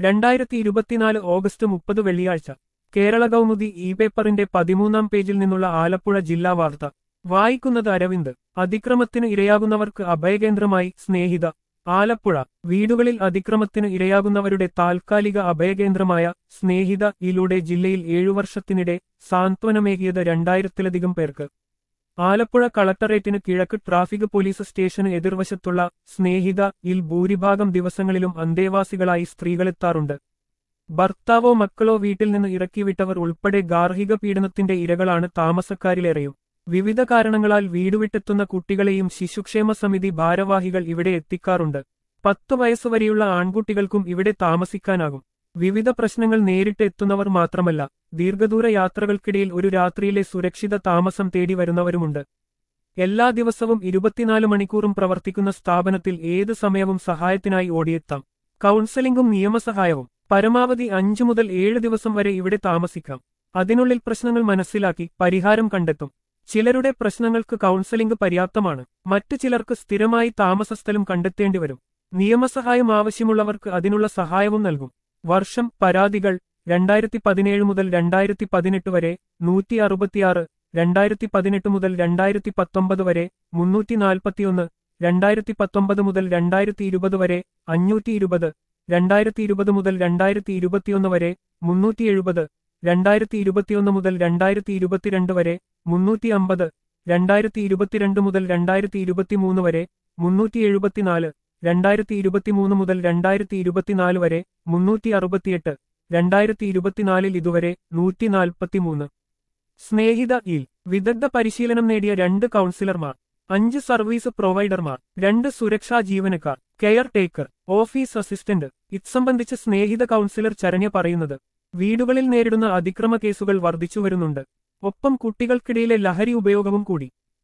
രണ്ടായിരത്തി ഇരുപത്തിനാല് ഓഗസ്റ്റ് മുപ്പത് വെള്ളിയാഴ്ച കേരള കൗമുദി ഇ പേപ്പറിന്റെ പതിമൂന്നാം പേജിൽ നിന്നുള്ള ആലപ്പുഴ ജില്ലാ വാർത്ത വായിക്കുന്നത് അരവിന്ദ് അതിക്രമത്തിന് ഇരയാകുന്നവർക്ക് അഭയകേന്ദ്രമായി സ്നേഹിത ആലപ്പുഴ വീടുകളിൽ അതിക്രമത്തിന് ഇരയാകുന്നവരുടെ താൽക്കാലിക അഭയകേന്ദ്രമായ സ്നേഹിത യിലൂടെ ജില്ലയിൽ ഏഴു വർഷത്തിനിടെ സാന്ത്വനമേകിയത് രണ്ടായിരത്തിലധികം പേർക്ക് ആലപ്പുഴ കളക്ടറേറ്റിന് കിഴക്ക് ട്രാഫിക് പോലീസ് സ്റ്റേഷന് എതിർവശത്തുള്ള സ്നേഹിത ഇൽ ഭൂരിഭാഗം ദിവസങ്ങളിലും അന്തേവാസികളായി സ്ത്രീകളെത്താറുണ്ട് ഭർത്താവോ മക്കളോ വീട്ടിൽ നിന്ന് ഇറക്കിവിട്ടവർ ഉൾപ്പെടെ ഗാർഹിക പീഡനത്തിന്റെ ഇരകളാണ് താമസക്കാരിലേറെയും വിവിധ കാരണങ്ങളാൽ വീടുവിട്ടെത്തുന്ന കുട്ടികളെയും ശിശുക്ഷേമ സമിതി ഭാരവാഹികൾ ഇവിടെ എത്തിക്കാറുണ്ട് പത്തു വയസ്സുവരെയുള്ള ആൺകുട്ടികൾക്കും ഇവിടെ താമസിക്കാനാകും വിവിധ പ്രശ്നങ്ങൾ നേരിട്ട് എത്തുന്നവർ മാത്രമല്ല ദീർഘദൂര യാത്രകൾക്കിടയിൽ ഒരു രാത്രിയിലെ സുരക്ഷിത താമസം തേടി വരുന്നവരുമുണ്ട് എല്ലാ ദിവസവും ഇരുപത്തിനാല് മണിക്കൂറും പ്രവർത്തിക്കുന്ന സ്ഥാപനത്തിൽ ഏത് സമയവും സഹായത്തിനായി ഓടിയെത്താം കൗൺസലിംഗും നിയമസഹായവും പരമാവധി അഞ്ചു മുതൽ ഏഴ് ദിവസം വരെ ഇവിടെ താമസിക്കാം അതിനുള്ളിൽ പ്രശ്നങ്ങൾ മനസ്സിലാക്കി പരിഹാരം കണ്ടെത്തും ചിലരുടെ പ്രശ്നങ്ങൾക്ക് കൗൺസലിംഗ് പര്യാപ്തമാണ് മറ്റു ചിലർക്ക് സ്ഥിരമായി താമസസ്ഥലം കണ്ടെത്തേണ്ടിവരും നിയമസഹായം ആവശ്യമുള്ളവർക്ക് അതിനുള്ള സഹായവും നൽകും വർഷം പരാതികൾ രണ്ടായിരത്തി പതിനേഴ് മുതൽ രണ്ടായിരത്തി പതിനെട്ട് വരെ നൂറ്റി അറുപത്തിയാറ് രണ്ടായിരത്തി പതിനെട്ട് മുതൽ രണ്ടായിരത്തി പത്തൊമ്പത് വരെ മുന്നൂറ്റി നാൽപ്പത്തിയൊന്ന് രണ്ടായിരത്തി പത്തൊമ്പത് മുതൽ രണ്ടായിരത്തി ഇരുപത് വരെ അഞ്ഞൂറ്റി ഇരുപത് രണ്ടായിരത്തി ഇരുപത് മുതൽ രണ്ടായിരത്തി ഇരുപത്തിയൊന്ന് വരെ മുന്നൂറ്റി എഴുപത് രണ്ടായിരത്തി ഇരുപത്തിയൊന്ന് മുതൽ രണ്ടായിരത്തി ഇരുപത്തിരണ്ട് വരെ മുന്നൂറ്റി അമ്പത് രണ്ടായിരത്തി ഇരുപത്തിരണ്ട് മുതൽ രണ്ടായിരത്തി ഇരുപത്തിമൂന്ന് വരെ മുന്നൂറ്റി എഴുപത്തിനാല് രണ്ടായിരത്തി ഇരുപത്തിമൂന്ന് മുതൽ രണ്ടായിരത്തി ഇരുപത്തിനാല് വരെ മുന്നൂറ്റി അറുപത്തിയെട്ട് രണ്ടായിരത്തി ഇരുപത്തിനാലിൽ ഇതുവരെ നൂറ്റി നാൽപ്പത്തിമൂന്ന് സ്നേഹിത ഇൽ വിദഗ്ധ പരിശീലനം നേടിയ രണ്ട് കൗൺസിലർമാർ അഞ്ച് സർവീസ് പ്രൊവൈഡർമാർ രണ്ട് സുരക്ഷാ ജീവനക്കാർ കെയർ ടേക്കർ ഓഫീസ് അസിസ്റ്റന്റ് ഇത് സംബന്ധിച്ച് സ്നേഹിത കൗൺസിലർ ചരണ്യ പറയുന്നത് വീടുകളിൽ നേരിടുന്ന അതിക്രമ കേസുകൾ വർദ്ധിച്ചുവരുന്നുണ്ട് ഒപ്പം കുട്ടികൾക്കിടയിലെ ലഹരി ഉപയോഗവും കൂടി